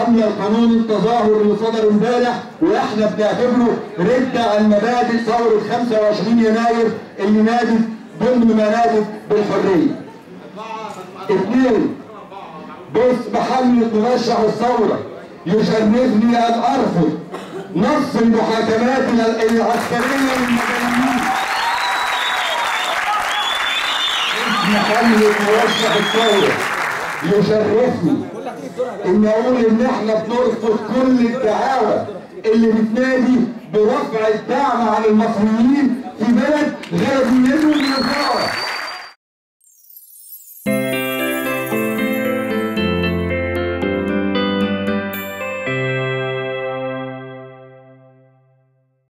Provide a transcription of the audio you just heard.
حمل القانون التظاهر اللي صدر امبارح واحنا بنعتبره رد عن مبادئ ثوره 25 يناير اللي نادت ضمن منادت بالحريه. اثنين باسم حملة مرشح الثورة يشرفني أن أرفض نص المحاكمات العسكرية للمدنيين اسم حملة مرشح الثورة يشرفني ان اقول ان احنا بنرفض كل الدعاوى اللي بتنادي برفع الدعم عن المصريين في بلد غير دينهم ونظام